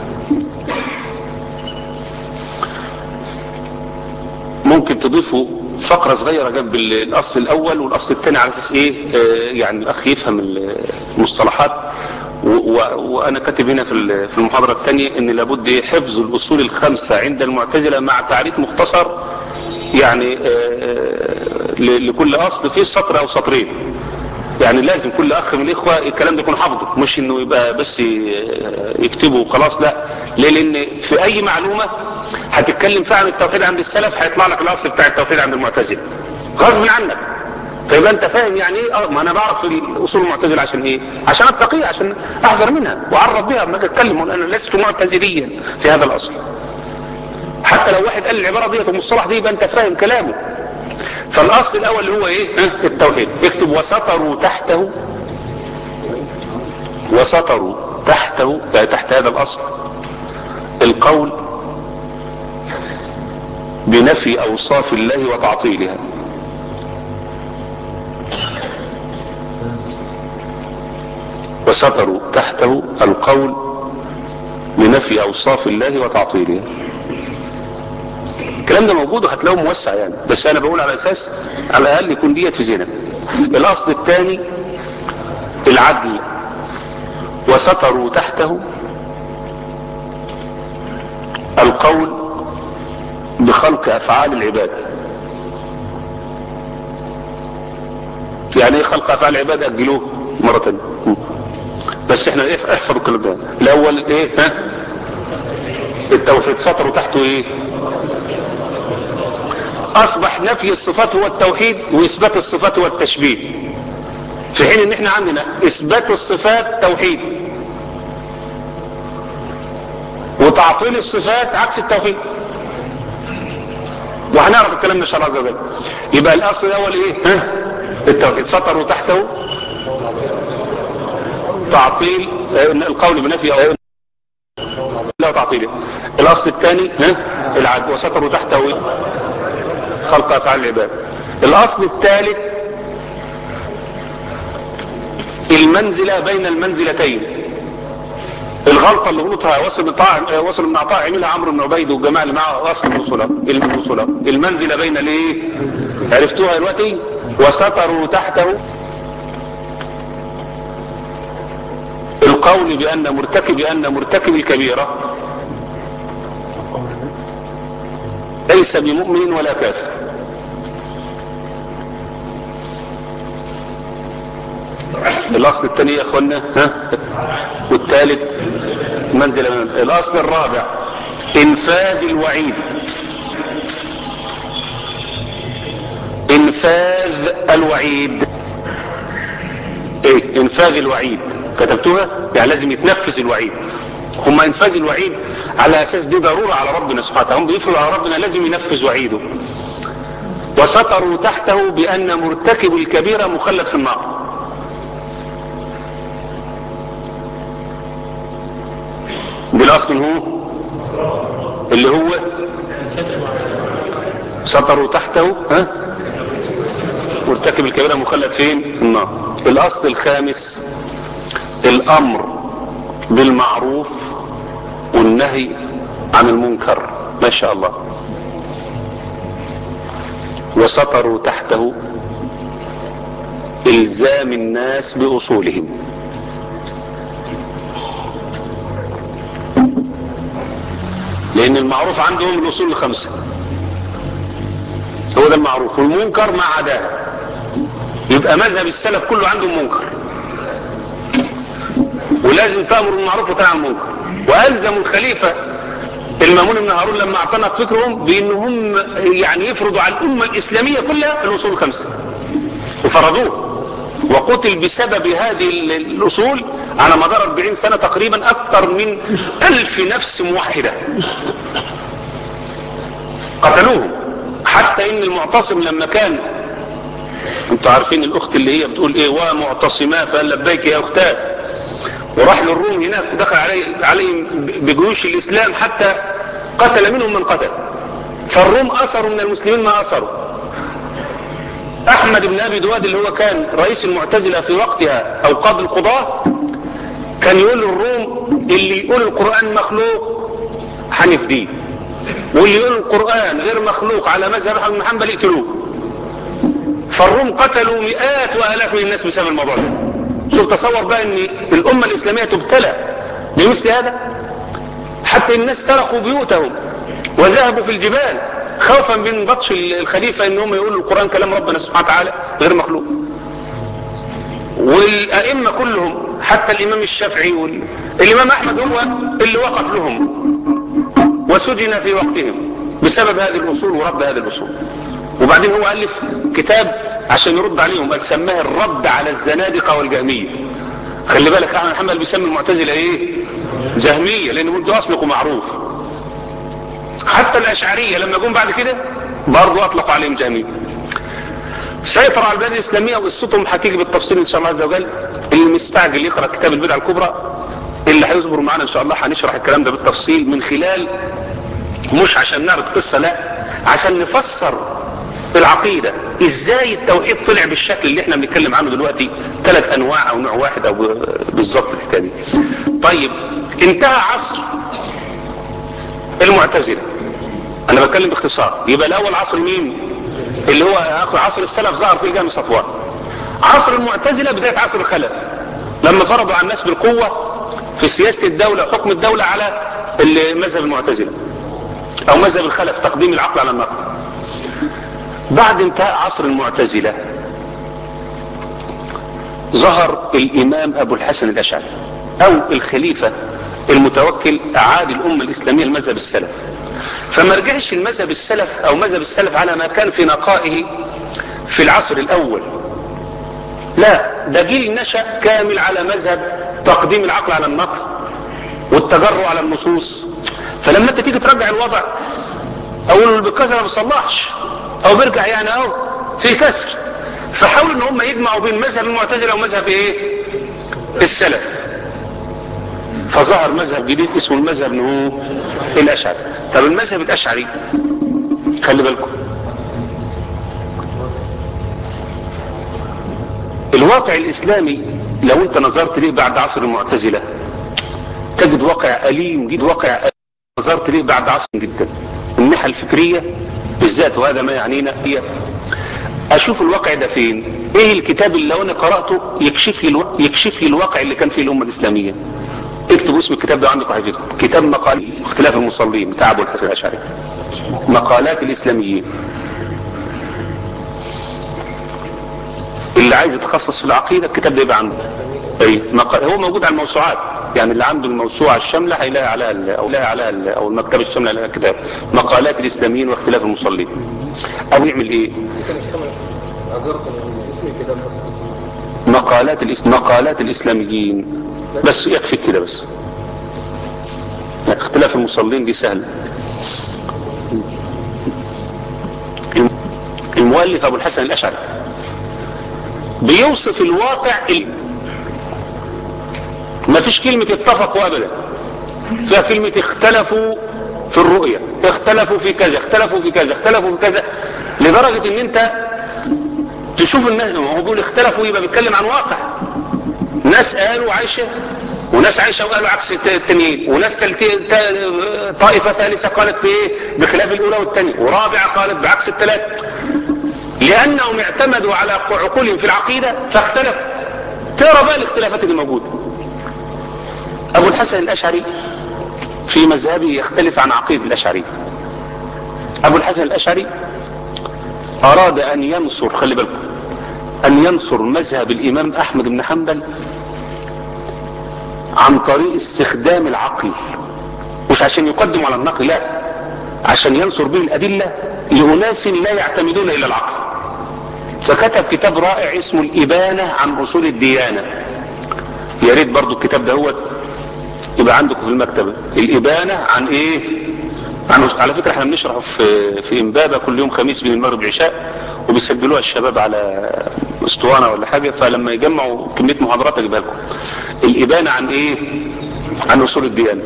ممكن تضيفوا فقرة صغيرة جنب الأصل الأول والأصل الثاني على أساس إيه آه يعني الأخ يفهم المصطلحات و و وأنا كاتب هنا في في المحاضرة الثانية إن لابد حفظ الأصول الخمسة عند المعتزلة مع تعريف مختصر يعني آه لكل أصل فيه سطر أو سطرين يعني لازم كل اخ من الاخوة الكلام ده يكون حافظه مش انه يبقى بس يكتبه وخلاص لا ليه لان في اي معلومة هتتكلم فيها عن التوحيد عند السلف هيطلع لك الاصل بتاع التوحيد عند المعتزله غصب عنك فيبقى انت فاهم يعني ايه اه ما انا بعرف الاصول المعتزله عشان ايه عشان اتقيها عشان احذر منها واعرف بها لما اجي اتكلم انا لست معتزليا في هذا الاصل حتى لو واحد قال العباره ديت المصطلح دي يبقى انت فاهم كلامه فالاصل الاول اللي هو ايه ها التوحيد اكتب وسطروا تحته وسطروا تحته تحت هذا الاصل القول بنفي اوصاف الله وتعطيلها وسطروا تحته القول بنفي اوصاف الله وتعطيلها الكلام ده موجود وهتلاقوه موسع يعني بس انا بقول على اساس على الاقل يكون ديت في ذهنك الاصل الثاني العدل وسطروا تحته القول بخلق افعال العباد يعني ايه خلق افعال العباد اجلوه مرة تانية بس احنا ايه احفظوا الكلام ده الاول ايه ها التوحيد سطروا تحته ايه اصبح نفي الصفات هو التوحيد واثبات الصفات هو التشبيه في حين ان احنا عندنا اثبات الصفات توحيد وتعطيل الصفات عكس التوحيد وهنعرف الكلام ده ان شاء الله عز وجل يبقى الاصل الاول ايه ها التوحيد سطروا تحته تعطيل القول بنفي او لا تعطيله الاصل الثاني ها العدل وسطروا تحته خلق افعال العباد الاصل الثالث المنزلة بين المنزلتين الغلطة اللي غلطها وصل من طاع وصل من عطاء عملها عمرو بن عبيد والجماعة اللي معاه اصل الوصولة الوصولة المنزلة بين الايه عرفتوها دلوقتي وستروا تحته القول بان مرتكب بان مرتكب الكبيرة ليس بمؤمن ولا كافر الاصل الثاني يا اخوانا ها والثالث منزل من الاصل الرابع انفاذ الوعيد انفاذ الوعيد ايه انفاذ الوعيد كتبتوها يعني لازم يتنفذ الوعيد هم انفاذ الوعيد على اساس دي ضرورة على ربنا سبحانه وتعالى هم بيفرض على ربنا لازم ينفذ وعيده وسطروا تحته بان مرتكب الكبيرة مخلد في النار بالاصل هو اللي هو سطروا تحته ها مرتكب الكبيرة مخلد فين في النار الاصل الخامس الامر بالمعروف والنهي عن المنكر ما شاء الله وسطروا تحته الزام الناس باصولهم لان المعروف عندهم الاصول الخمسة هو ده المعروف والمنكر ما عداه يبقى مذهب السلف كله عندهم منكر ولازم تأمر بالمعروف وتنهى عن المنكر والزموا الخليفة المامون بن هارون لما اعتنق فكرهم بانهم يعني يفرضوا على الامة الاسلامية كلها الاصول الخمسة وفرضوه وقتل بسبب هذه الاصول على مدار 40 سنة تقريبا اكثر من الف نفس موحدة قتلوهم حتى ان المعتصم لما كان انتوا عارفين الاخت اللي هي بتقول ايه ومعتصما فقال لبيك يا اختاه وراح للروم هناك ودخل علي عليهم بجيوش الإسلام حتى قتل منهم من قتل فالروم أثروا من المسلمين ما أثروا أحمد بن أبي دواد اللي هو كان رئيس المعتزلة في وقتها أو قاضي القضاة كان يقول للروم اللي يقول القرآن مخلوق هنفديه واللي يقول القرآن غير مخلوق على مذهب أحمد بن حنبل يقتلوه فالروم قتلوا مئات وآلاف من الناس بسبب الموضوع ده شوف تصور بقى ان الأمة الإسلامية تبتلى بمثل هذا حتى الناس تركوا بيوتهم وذهبوا في الجبال خوفا من بطش الخليفة ان هم يقولوا القرآن كلام ربنا سبحانه وتعالى غير مخلوق والأئمة كلهم حتى الإمام الشافعي والإمام أحمد هو اللي وقف لهم وسجن في وقتهم بسبب هذه الأصول ورد هذه الأصول وبعدين هو ألف كتاب عشان يرد عليهم قد سماه الرد على الزنادقة والجهمية خلي بالك أحمد محمد بيسمي المعتزلة إيه جهمية لأن انتوا أصلكم معروف حتى الأشعرية لما جم بعد كده برضو أطلقوا عليهم جهمية سيطر على البلاد الإسلامية وقصتهم هتيجي بالتفصيل إن شاء الله عز وجل اللي مستعجل يقرأ كتاب البدع الكبرى اللي هيصبر معانا إن شاء الله هنشرح الكلام ده بالتفصيل من خلال مش عشان نعرض قصة لا عشان نفسر العقيدة ازاي التوحيد طلع بالشكل اللي احنا بنتكلم عنه دلوقتي ثلاث انواع او نوع واحد او بالظبط الحكايه دي طيب انتهى عصر المعتزله انا بتكلم باختصار يبقى الاول عصر مين اللي هو عصر السلف ظهر فيه جامع صفوان عصر المعتزله بدايه عصر الخلف لما فرضوا على الناس بالقوه في سياسه الدوله وحكم الدوله على مذهب المعتزله او مذهب الخلف تقديم العقل على النقل بعد انتهاء عصر المعتزلة ظهر الامام ابو الحسن الاشعري او الخليفة المتوكل اعاد الامة الاسلامية المذهب السلف فما رجعش المذهب السلف او مذهب السلف على ما كان في نقائه في العصر الاول لا ده جيل نشأ كامل على مذهب تقديم العقل على النقل والتجرع على النصوص فلما انت تيجي ترجع الوضع اقول بكذا ما بصلحش او بيرجع يعني اهو في كسر فحاولوا ان هم يجمعوا بين مذهب المعتزله ومذهب ايه السلف فظهر مذهب جديد اسمه المذهب هو الاشعري طب المذهب الاشعري خلي بالكم الواقع الاسلامي لو انت نظرت ليه بعد عصر المعتزله تجد واقع اليم جدا واقع أليم نظرت ليه بعد عصر جدا الناحيه الفكريه بالذات وهذا ما يعنينا هي اشوف الواقع ده فين ايه الكتاب اللي لو انا قرأته يكشف لي, الو... يكشف لي الواقع اللي كان فيه الامة الاسلامية اكتبوا اسم الكتاب ده عندكم حفظكم كتاب مقال اختلاف المصلين بتاع ابو الحسن الاشعري مقالات الاسلاميين اللي عايز يتخصص في العقيدة الكتاب ده يبقى عنده اي مقال هو موجود على الموسوعات يعني اللي عنده الموسوعة الشاملة هيلاقي عليها ال او لاقي عليها ال او المكتبة الشاملة عليها الكتاب مقالات الاسلاميين واختلاف المصلين او يعمل ايه مقالات الإس... مقالات الاسلاميين بس يكفي كده بس اختلاف المصلين دي سهلة المؤلف ابو الحسن الاشعري بيوصف الواقع ال... ما فيش كلمة اتفقوا ابدا فيها كلمة اختلفوا في الرؤية اختلفوا في كذا اختلفوا في كذا اختلفوا في كذا لدرجة ان انت تشوف الناس هو بيقول اختلفوا يبقى بيتكلم عن واقع ناس قالوا عايشة وناس عايشة وقالوا عكس التانيين وناس طائفة ثالثة قالت في ايه بخلاف الاولى والثانية ورابعة قالت بعكس الثلاث لانهم اعتمدوا على عقولهم في العقيدة فاختلفوا ترى بقى الاختلافات اللي موجودة ابو الحسن الاشعري في مذهبه يختلف عن عقيدة الاشعري ابو الحسن الاشعري اراد ان ينصر خلي بالكم ان ينصر مذهب الامام احمد بن حنبل عن طريق استخدام العقل مش عشان يقدم على النقل لا عشان ينصر به الادلة لاناس لا يعتمدون الى العقل فكتب كتاب رائع اسمه الابانة عن اصول الديانة يا ريت برضو الكتاب ده هو يبقى عندكم في المكتبة الابانة عن ايه على فكرة احنا بنشرح في في امبابة كل يوم خميس بين المغرب والعشاء وبيسجلوها الشباب على اسطوانة ولا حاجة فلما يجمعوا كمية محاضرات اجيبها لكم الابانة عن ايه عن اصول الديانة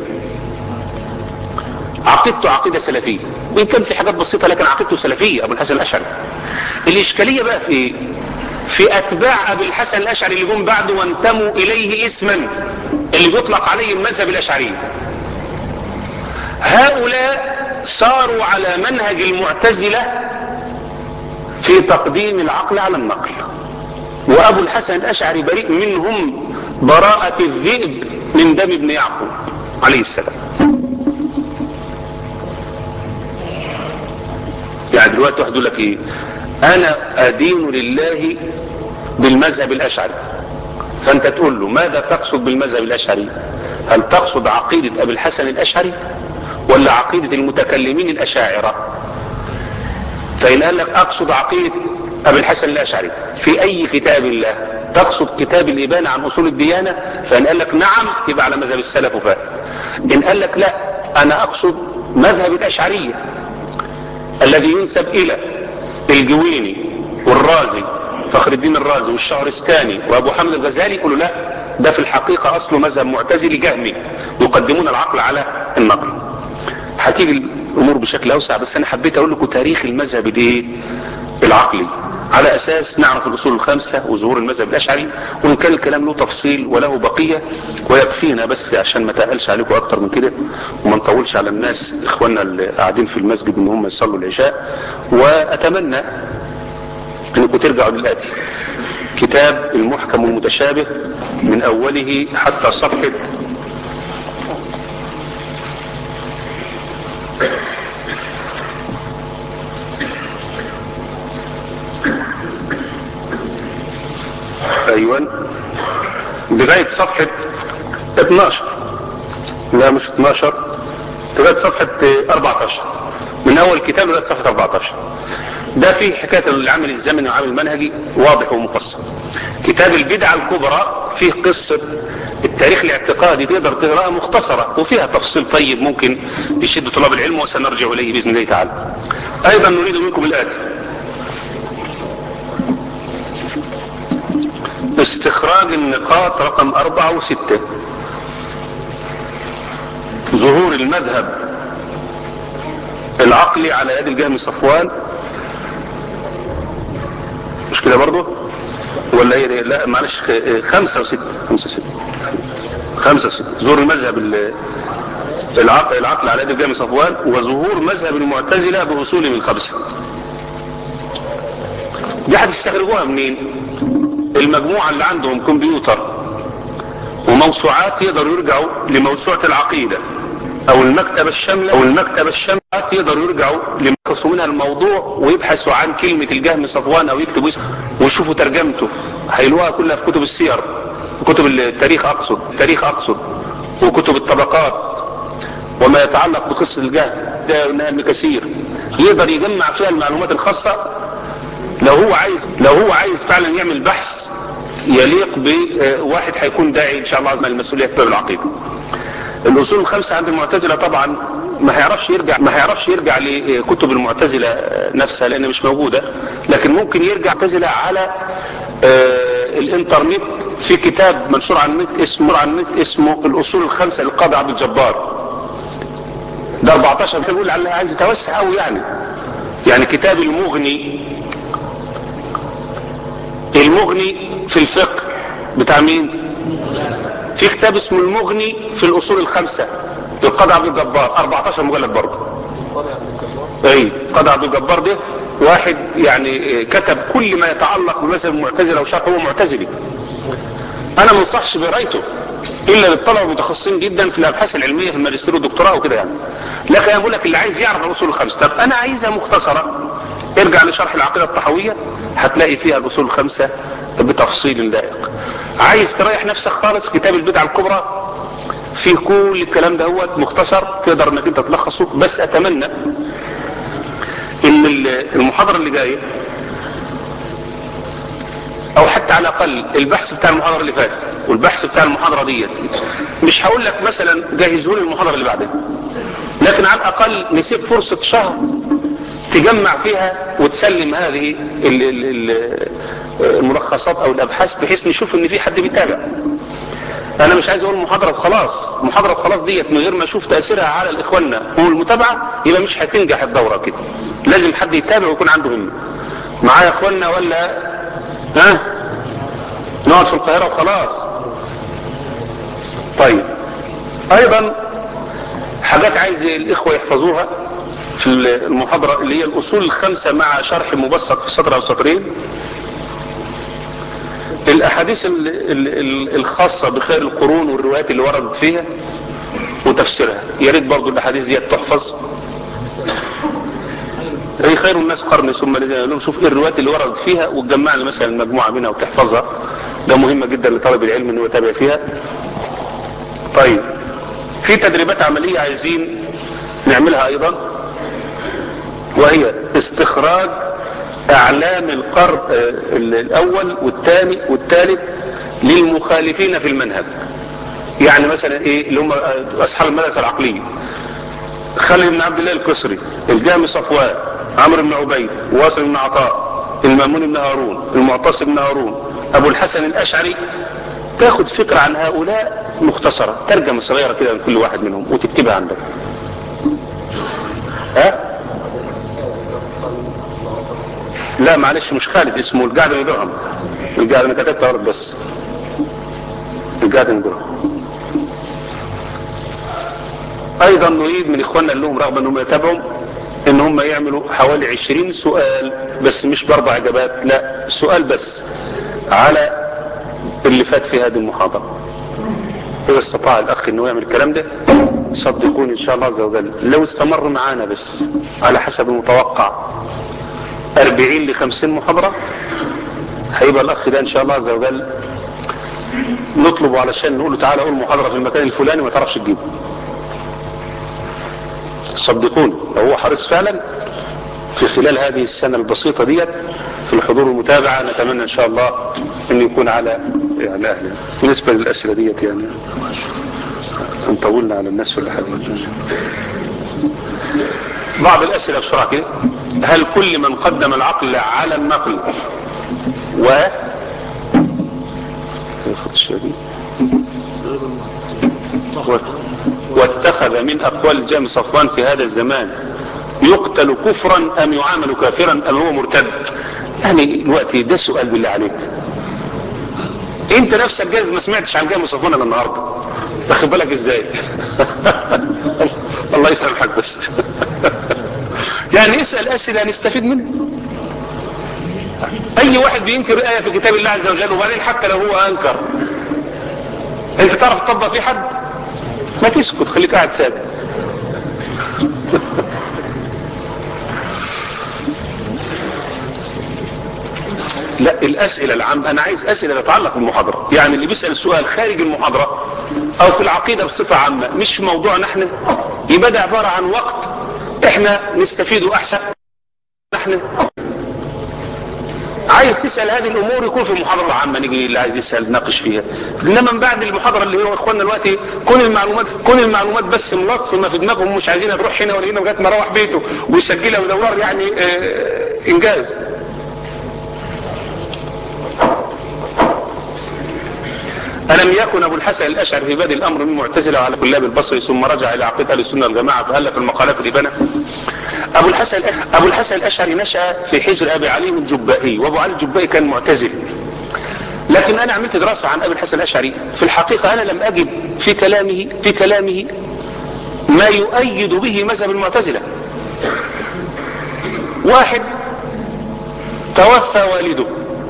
عقيدته عقيدة سلفية وان كان في حاجات بسيطة لكن عقيدته سلفية ابو الحسن الاشعري الاشكالية بقى في ايه في اتباع ابي الحسن الاشعري اللي جم بعده وانتموا اليه اسما اللي بيطلق عليه المذهب الاشعري هؤلاء صاروا على منهج المعتزلة في تقديم العقل على النقل وابو الحسن الاشعري بريء منهم براءة الذئب من دم ابن يعقوب عليه السلام يعني دلوقتي واحد يقول لك ايه انا ادين لله بالمذهب الاشعري فانت تقول له ماذا تقصد بالمذهب الاشعري هل تقصد عقيدة ابي الحسن الاشعري ولا عقيدة المتكلمين الاشاعرة فان قال لك اقصد عقيدة ابي الحسن الاشعري في اي كتاب الله تقصد كتاب الابانة عن اصول الديانة فان قال لك نعم يبقى على مذهب السلف وفات ان قال لك لا انا اقصد مذهب الاشعرية الذي ينسب الى الجويني والرازي فخر الدين الرازي والشهرستاني وابو حامد الغزالي يقولوا لا ده في الحقيقة اصله مذهب معتزلي جهمي يقدمون العقل على النقل هتيجي الامور بشكل اوسع بس انا حبيت اقول لكم تاريخ المذهب الايه العقلي على اساس نعرف الاصول الخمسة وظهور المذهب الاشعري وان كان الكلام له تفصيل وله بقية ويكفينا بس عشان ما تقلش عليكم اكتر من كده وما نطولش على الناس اخواننا اللي قاعدين في المسجد ان هم يصلوا العشاء واتمنى انكم ترجعوا للاتي كتاب المحكم المتشابه من اوله حتى صفحة ايوه لغاية صفحة 12 لا مش 12 لغاية صفحة 14 من اول كتاب لغاية صفحة 14 ده فيه حكاية العمل الزمني والعمل المنهجي واضح ومفصل كتاب البدعة الكبرى فيه قصة التاريخ الاعتقادي تقدر تقراها مختصرة وفيها تفصيل طيب ممكن يشد طلاب العلم وسنرجع إليه بإذن الله تعالى أيضا نريد منكم الآتي استخراج النقاط رقم أربعة وستة ظهور المذهب العقلي على يد الجهم صفوان مش كده برضه ولا هي لا معلش خمسة وستة خمسة وستة خمسة وستة ظهور المذهب العقل, العقل على يد الجهم صفوان وظهور مذهب المعتزلة بأصولهم الخمسة دي هتستخرجوها منين المجموعة اللي عندهم كمبيوتر وموسوعات يقدروا يرجعوا لموسوعة العقيدة او المكتبة الشاملة او المكتبة الشاملة يقدروا يرجعوا لمقصوا منها الموضوع ويبحثوا عن كلمة الجهم صفوان او يكتبوا اسمه ويشوفوا ترجمته هيلوها كلها في كتب السير كتب التاريخ اقصد التاريخ اقصد وكتب الطبقات وما يتعلق بقصة الجهم ده ابن كثير يقدر يجمع فيها المعلومات الخاصة لو هو عايز لو هو عايز فعلا يعمل بحث يليق بواحد هيكون داعي ان شاء الله عز المسؤوليه في باب العقيده. الاصول الخمسه عند المعتزله طبعا ما هيعرفش يرجع ما هيعرفش يرجع لكتب المعتزله نفسها لان مش موجوده لكن ممكن يرجع معتزله على الانترنت في كتاب منشور على النت اسمه على النت اسمه الاصول الخمسه للقاضي عبد الجبار. ده 14 بيقول على عايز يتوسع قوي يعني. يعني كتاب المغني المغني في الفقه بتاع مين في كتاب اسمه المغني في الاصول الخمسة للقاضي عبد الجبار 14 مجلد برضه اي القاضي عبد الجبار ده واحد يعني كتب كل ما يتعلق بمذهب المعتزله وشرحه هو معتزلي انا ما انصحش بقرايته الا للطلبه المتخصصين جدا في الابحاث العلميه في الماجستير والدكتوراه وكده يعني لكن انا بقول لك اللي عايز يعرف الاصول الخمسه طب انا عايزها مختصره ارجع لشرح العقيده الطحويه هتلاقي فيها الاصول الخمسه بتفصيل دائق عايز تريح نفسك خالص كتاب البدعه الكبرى في كل الكلام ده هو مختصر تقدر انك انت تلخصه بس اتمنى ان المحاضره اللي جايه او حتى على الاقل البحث بتاع المحاضره اللي فاتت والبحث بتاع المحاضره ديت مش هقول لك مثلا جهزوا لي المحاضره اللي بعدها لكن على الاقل نسيب فرصة شهر تجمع فيها وتسلم هذه ال- ال- ال- الملخصات او الابحاث بحيث نشوف ان في حد بيتابع انا مش عايز اقول محاضرة وخلاص محاضرة وخلاص ديت من غير ما اشوف تأثيرها على الاخواننا والمتابعة يبقى مش هتنجح الدورة كده لازم حد يتابع ويكون عنده همة معايا اخواننا ولا ها نقعد في القاهرة وخلاص طيب ايضا حاجات عايز الاخوة يحفظوها في المحاضرة اللي هي الاصول الخمسة مع شرح مبسط في سطر او سطرين الاحاديث ال- ال- ال- الخاصة بخير القرون والروايات اللي وردت فيها وتفسيرها يا ريت برضو الاحاديث دي تحفظ اي خير الناس قرن ثم الذين يلون شوف ايه الروايات اللي وردت فيها وتجمع لي مثلا مجموعة منها وتحفظها ده مهمة جدا لطالب العلم انه يتابع فيها طيب في تدريبات عملية عايزين نعملها ايضا وهي استخراج اعلام القرن آه، الاول والثاني والثالث للمخالفين في المنهج يعني مثلا ايه اللي هم آه، اصحاب المدرسة العقلية خالد بن عبد الله القسري الجامي صفوان عمرو بن عبيد واصل بن عطاء المامون بن هارون المعتصم بن هارون ابو الحسن الاشعري تاخد فكرة عن هؤلاء مختصرة ترجمة صغيرة كده من كل واحد منهم وتكتبها عندك ها لا معلش مش خالد اسمه القاعد بن درهم القاعد انا كتبت غلط بس القاعد بن درهم ايضا نريد من اخواننا اللي لهم رغبة انهم يتابعوا ان هم يعملوا حوالي عشرين سؤال بس مش باربع اجابات لا سؤال بس على اللي فات في هذه المحاضرة اذا استطاع الاخ انه يعمل الكلام ده صدقوني ان شاء الله عز وجل لو استمر معانا بس على حسب المتوقع اربعين لخمسين محاضرة هيبقى الاخ ده ان شاء الله عز وجل نطلبه علشان نقول له تعالى قول محاضرة في المكان الفلاني ما تعرفش تجيبه صدقوني لو هو حريص فعلا في خلال هذه السنة البسيطة ديت في الحضور والمتابعة نتمنى ان شاء الله ان يكون على يعني اهلا بالنسبة للاسئلة ديت يعني ان طولنا على الناس ولا حاجة بعض الاسئلة بسرعة كده هل كل من قدم العقل على النقل و ياخد الشديد واتخذ من اقوال جام صفوان في هذا الزمان يقتل كفرا ام يعامل كافرا ام هو مرتد يعني الوقت ده سؤال بالله عليك انت نفسك جايز ما سمعتش عن جام صفوان الا النهارده واخد بالك ازاي الله يسامحك بس يعني اسال اسئله نستفيد منها اي واحد بينكر ايه في كتاب الله عز وجل وبعدين حتى لو هو انكر انت تعرف تطبق في حد ما تسكت خليك قاعد ساكت لا الاسئلة العامة انا عايز اسئلة تتعلق بالمحاضرة يعني اللي بيسأل سؤال خارج المحاضرة او في العقيدة بصفة عامة مش في موضوعنا احنا يبقى ده عبارة عن وقت احنا نستفيده احسن احنا عايز تسأل هذه الامور يكون في المحاضرة العامة نيجي اللي عايز يسأل ناقش فيها انما من بعد المحاضرة اللي هو اخواننا دلوقتي كل المعلومات كل المعلومات بس ملصمة في دماغهم مش عايزينها تروح هنا ولا هنا لغايه ما اروح بيته ويسجلها ودورار يعني اه انجاز ألم يكن أبو الحسن الأشعري في بادئ الأمر من معتزلة على كلاب البصري ثم رجع إلى عقيدة أهل السنة والجماعة فألف المقالات الإبانة أبو الحسن أبو الحسن الأشعري نشأ في حجر أبي علي الجبائي وأبو علي الجبائي كان معتزل لكن أنا عملت دراسة عن أبي الحسن الأشعري في الحقيقة أنا لم أجد في كلامه في كلامه ما يؤيد به مذهب المعتزلة واحد توفى والده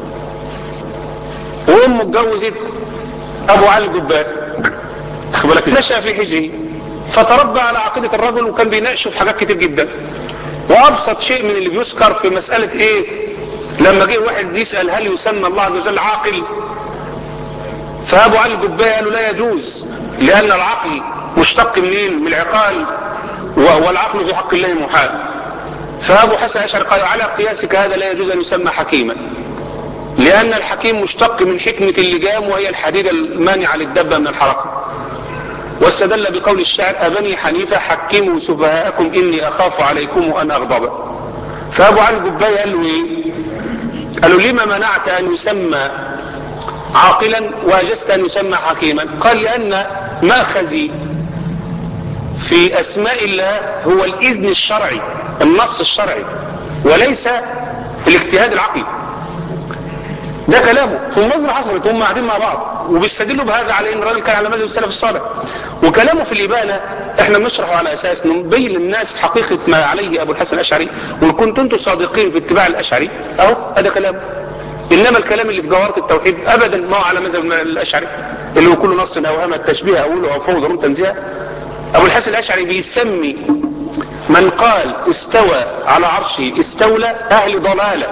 وامه اتجوزت ابو علي الجبار بالك نشأ في حجره فتربى على عقيدة الرجل وكان بيناقشه في حاجات كتير جدا وابسط شيء من اللي بيذكر في مسألة ايه لما جه واحد يسأل هل يسمى الله عز وجل عاقل فابو علي الجبار قال له لا يجوز لان العقل مشتق منين من العقال والعقل في حق الله محال فابو حسن اشعري قال على قياسك هذا لا يجوز ان يسمى حكيما لأن الحكيم مشتق من حكمة اللجام وهي الحديدة المانعة للدبة من الحركة واستدل بقول الشاعر أبني حنيفة حكموا سفهاءكم إني أخاف عليكم أن أغضب فأبو علي الجباي قال له إيه قالوا لما منعت أن يسمى عاقلا واجزت أن يسمى حكيما قال لأن مأخذي في أسماء الله هو الإذن الشرعي النص الشرعي وليس الاجتهاد العقلي ده كلامه في المناظرة حصلت هم قاعدين مع بعض وبيستدلوا بهذا على ان الراجل كان على مذهب السلف الصالح وكلامه في الإبانة احنا بنشرحه على اساس نبين للناس حقيقة ما عليه ابو الحسن الاشعري وان كنتم انتم صادقين في اتباع الاشعري اهو هذا كلامه انما الكلام اللي في جوهرة التوحيد ابدا ما هو على مذهب الاشعري اللي هو كل نص اوهام التشبيه اوله او فوضى روم تنزيها ابو الحسن الاشعري بيسمي من قال استوى على عرشه استولى اهل ضلاله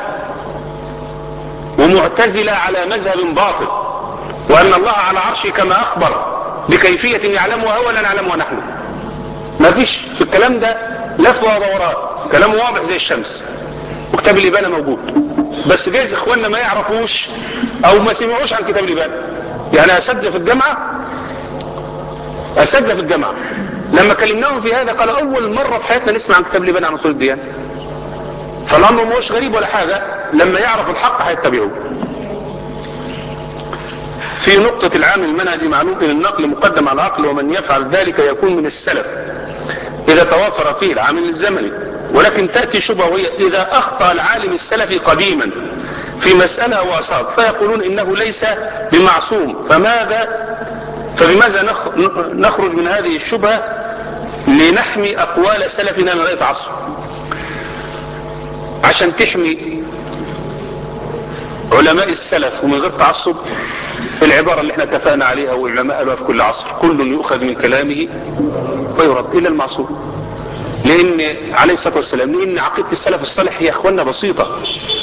ومعتزلة على مذهب باطل وأن الله على عرشه كما أخبر بكيفية يعلمها هو لا نعلمها نحن ما فيش في الكلام ده لف ودوران كلام واضح زي الشمس وكتاب الإبانة موجود بس جايز إخواننا ما يعرفوش أو ما سمعوش عن كتاب الإبانة يعني أساتذة في الجامعة أساتذة في الجامعة لما كلمناهم في هذا قال أول مرة في حياتنا نسمع عن كتاب الإبانة عن أصول الديانة فالأمر مش غريب ولا حاجة لما يعرف الحق هيتبعوه في نقطة العامل المنهجي معلوم ان النقل مقدم على العقل ومن يفعل ذلك يكون من السلف اذا توافر فيه العامل الزمني ولكن تأتي شبهة وهي اذا اخطأ العالم السلفي قديما في مسألة واصاب فيقولون انه ليس بمعصوم فماذا فبماذا نخرج من هذه الشبهة لنحمي اقوال سلفنا من غير تعصب عشان تحمي علماء السلف ومن غير تعصب العبارة اللي احنا اتفقنا عليها والعلماء قالوها في كل عصر كل يؤخذ من كلامه ويرد إلا المعصوم لأن عليه الصلاة والسلام لأن عقيدة السلف الصالح هي أخواننا بسيطة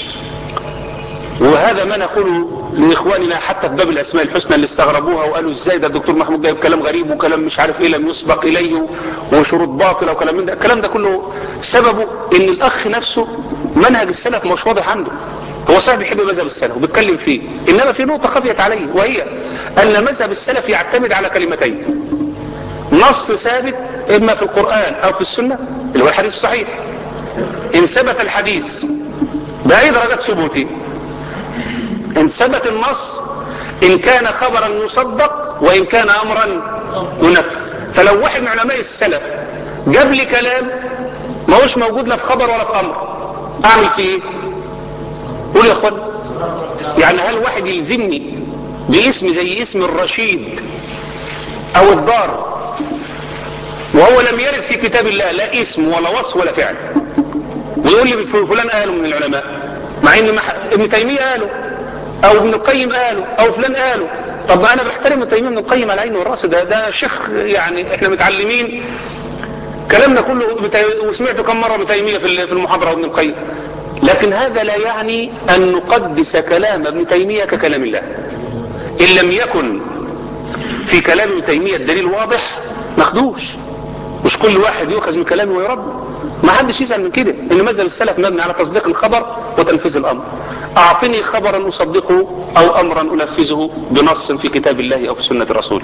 وهذا ما نقوله لإخواننا حتى في باب الأسماء الحسنى اللي استغربوها وقالوا ازاي ده الدكتور محمود جايب كلام غريب وكلام مش عارف ايه لم يسبق إليه وشروط باطلة وكلام من ده الكلام ده كله سببه ان الأخ نفسه منهج السلف مش واضح عنده هو صاحب يحب مذهب السلف وبيتكلم فيه إنما في نقطة خفيت عليه وهي أن مذهب السلف يعتمد على كلمتين نص ثابت إما في القرآن أو في السنة اللي هو الحديث الصحيح إن ثبت الحديث بأي درجة ثبوته إن ثبت النص إن كان خبرا يصدق وإن كان أمرا ينفذ فلو واحد من علماء السلف جاب لي كلام ما هوش موجود لا في خبر ولا في أمر أعمل فيه إيه؟ قول يا أخوان يعني هل واحد يلزمني باسم زي اسم الرشيد أو الدار وهو لم يرد في كتاب الله لا اسم ولا وصف ولا فعل ويقول لي فلان قاله من العلماء مع ان ابن تيمية قاله او ابن القيم قاله او فلان قاله طب انا بحترم ابن تيمية ابن القيم على عيني والراس ده ده شيخ يعني احنا متعلمين كلامنا كله وسمعته كم مرة ابن تيمية في المحاضرة وابن القيم لكن هذا لا يعني ان نقدس كلام ابن تيمية ككلام الله ان لم يكن في كلام ابن تيمية الدليل واضح ماخدوش مش كل واحد يؤخذ من كلامه ويرد ما حدش يسأل من كده ان مذهب السلف مبني على تصديق الخبر وتنفيذ الامر اعطني خبرا اصدقه او امرا انفذه بنص في كتاب الله او في سنة رسوله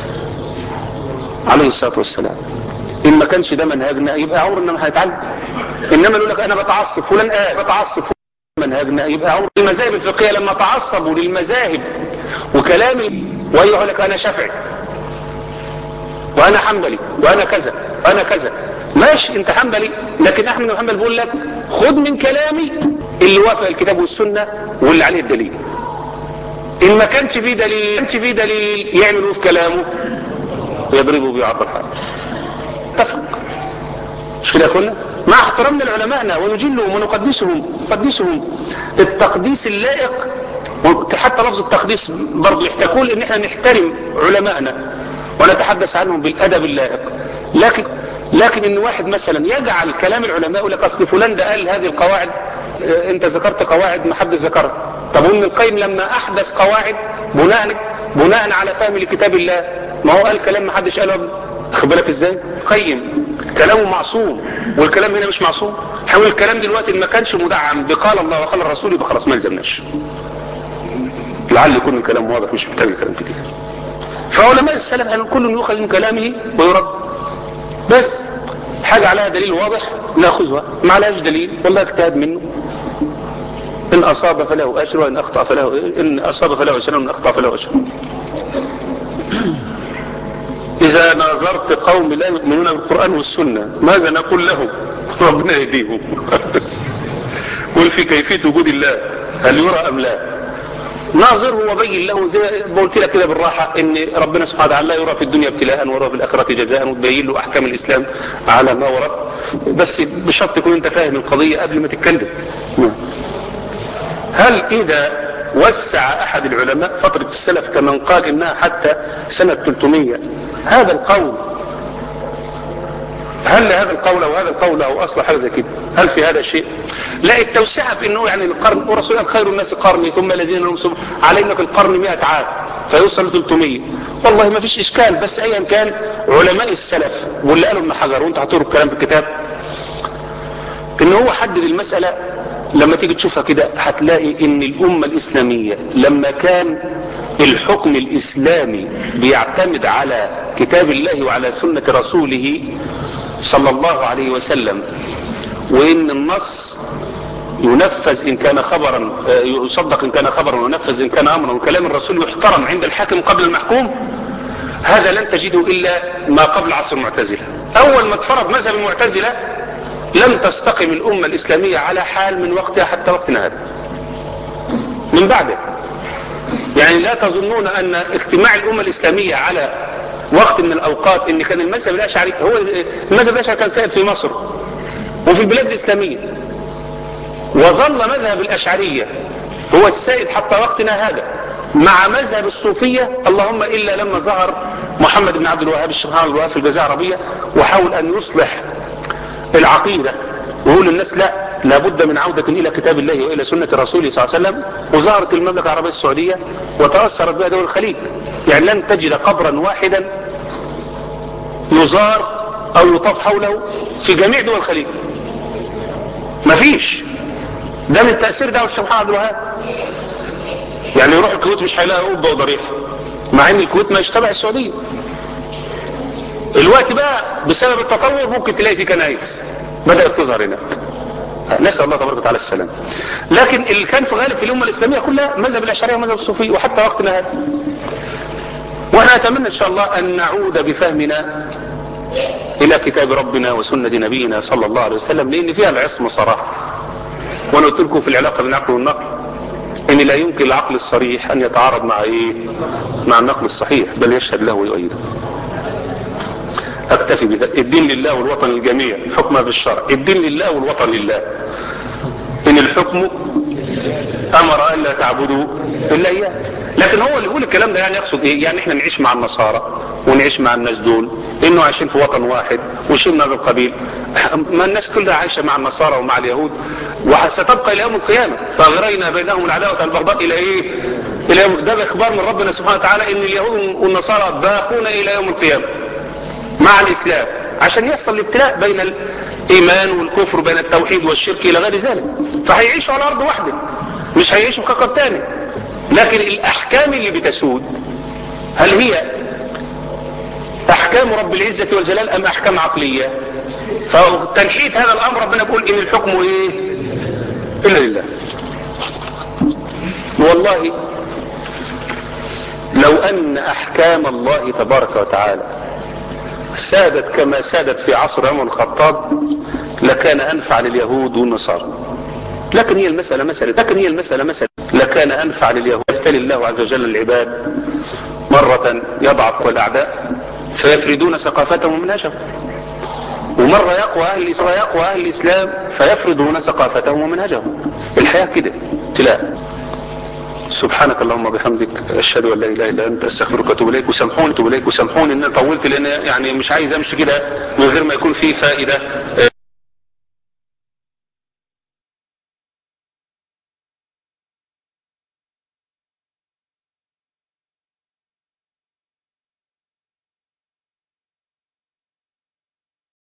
عليه الصلاة والسلام ان ما كانش ده منهجنا يبقى عمرنا ما هيتعلم انما يقول لك انا بتعصب فلان قال بتعصب فلان منهجنا يبقى عمر المذاهب الفقهية لما تعصبوا للمذاهب وكلامي ويقول لك انا شافعي وانا حنبلي وانا كذا وانا كذا ماشي انت حنبلي لكن احمد بن حنبل بيقول لك خد من كلامي اللي وافق الكتاب والسنة واللي عليه الدليل ان ما كانش فيه دليل كانش فيه دليل يعملوا في كلامه ويضربوا بيه عرض الحق اتفق مش كده كنا مع احترامنا لعلمائنا ونجلهم ونقدسهم نقدسهم التقديس اللائق حتى لفظ التقديس برضه يحتاجون ان احنا نحترم علمائنا ونتحدث عنهم بالادب اللائق لكن لكن ان واحد مثلا يجعل كلام العلماء يقول لك اصل فلان ده قال هذه القواعد اه انت ذكرت قواعد ما حد ذكرها طب ابن القيم لما احدث قواعد بناء بناء على فهم لكتاب الله ما هو قال كلام ما حدش قاله خد بالك ازاي قيم كلامه معصوم والكلام هنا مش معصوم حاول الكلام دلوقتي ما كانش مدعم بقال الله وقال الرسول يبقى خلاص ما يلزمناش لعل يكون الكلام واضح مش محتاج الكلام كتير فعلماء السلف قالوا كل يؤخذ من كلامه ويرد بس حاجة عليها دليل واضح ناخذها ما عليهاش دليل والله اجتهد منه إن أصاب فله أجر وإن أخطأ فله إن أصاب فله أجر وإن أخطأ فله أجر إذا ناظرت قوم لا يؤمنون بالقرآن والسنة ماذا نقول لهم ربنا يهديهم قل في كيفية وجود الله هل يرى أم لا ناظره وبين له زي ما قلت لك كده بالراحة ان ربنا سبحانه وتعالى لا يرى في الدنيا ابتلاء ويرى في الآخرة جزاء وتبين له أحكام الإسلام على ما ورد بس بشرط تكون أنت فاهم القضية قبل ما تتكلم هل إذا وسع أحد العلماء فترة السلف كمن قال إنها حتى سنة 300 هذا القول هل هذا القول او هذا القول او اصل حاجه زي كده هل في هذا الشيء لا التوسعه في انه يعني القرن ورسول خير الناس قرني ثم الذين لهم على انك القرن 100 عام فيوصل ل 300 والله ما فيش اشكال بس ايا كان علماء السلف واللي قالوا ابن حجر وانت هتقروا الكلام في الكتاب ان هو حدد المساله لما تيجي تشوفها كده هتلاقي ان الامه الاسلاميه لما كان الحكم الاسلامي بيعتمد على كتاب الله وعلى سنه رسوله صلى الله عليه وسلم وان النص ينفذ ان كان خبرا يصدق ان كان خبرا وينفذ ان كان امرا وكلام الرسول يحترم عند الحاكم قبل المحكوم هذا لن تجده الا ما قبل عصر المعتزله اول ما اتفرض مذهب المعتزله لم تستقم الامه الاسلاميه على حال من وقتها حتى وقتنا هذا من بعده يعني لا تظنون ان اجتماع الامه الاسلاميه على وقت من الاوقات ان كان المذهب الاشعري هو المذهب الاشعري كان سائد في مصر وفي البلاد الاسلاميه وظل مذهب الاشعريه هو السائد حتى وقتنا هذا مع مذهب الصوفيه اللهم الا لما ظهر محمد بن عبد الوهاب الشيخ محمد الوهاب في الجزيره العربيه وحاول ان يصلح العقيده ويقول للناس لا لابد من عودة إلى كتاب الله وإلى سنة رسوله صلى الله عليه وسلم وظهرت المملكة العربية السعودية وتأثرت بها دول الخليج يعني لن تجد قبرا واحدا يزار أو يطاف حوله في جميع دول الخليج مفيش ده من تأثير دعوة الشيخ محمد عبد الوهاب يعني يروح الكويت مش هيلاقي قبة وضريح مع ان الكويت ما يشتبع السعودية الوقت بقى بسبب التطور ممكن تلاقي في كنايس بدأت تظهر هناك نسأل الله تبارك وتعالى السلام لكن اللي كان في غالب في الأمة الإسلامية كلها مذهب الأشعرية ومذهب الصوفية وحتى وقتنا هذا وانا اتمنى ان شاء الله ان نعود بفهمنا الى كتاب ربنا وسنة نبينا صلى الله عليه وسلم لان فيها العصمة صراحة وانا قلت لكم في العلاقة بين العقل والنقل ان لا يمكن العقل الصريح ان يتعارض مع ايه مع النقل الصحيح بل يشهد له ويؤيده اكتفي بذلك الدين لله والوطن للجميع حكم بالشرع الدين لله والوطن لله ان الحكم امر ان لا تعبدوا الا اياه لكن هو اللي يقول الكلام ده يعني يقصد ايه يعني احنا نعيش مع النصارى ونعيش مع الناس دول انه عايشين في وطن واحد وشيء من هذا القبيل ما الناس كلها عايشة مع النصارى ومع اليهود وستبقى الى يوم القيامة فاغرينا بينهم العداوة والبغضاء الى ايه الى يوم ده باخبار من ربنا سبحانه وتعالى ان اليهود والنصارى باقون الى يوم القيامة مع الاسلام عشان يحصل الابتلاء بين الايمان والكفر بين التوحيد والشرك الى غير ذلك فهيعيشوا على ارض واحدة مش هيعيشوا في كوكب تاني لكن الاحكام اللي بتسود هل هي احكام رب العزة والجلال ام احكام عقلية فتنحيت هذا الامر ربنا بيقول ان الحكم ايه الا لله والله لو ان احكام الله تبارك وتعالى سادت كما سادت في عصر عمر الخطاب لكان انفع لليهود والنصارى لكن هي المسألة مسألة لكن هي المسألة مسألة لكان أنفع لليهود يبتلي الله عز وجل العباد مرة يضعف الأعداء فيفردون ثقافتهم ومنهجهم ومرة يقوى أهل الإسلام يقوى أهل الإسلام فيفرضون ثقافتهم ومنهجهم الحياة كده ابتلاء سبحانك اللهم وبحمدك اشهد ان لا اله الا انت استغفرك واتوب اليك وسامحوني اتوب اليك وسامحوني ان انا طولت لان يعني مش عايز امشي كده من غير ما يكون فيه فائده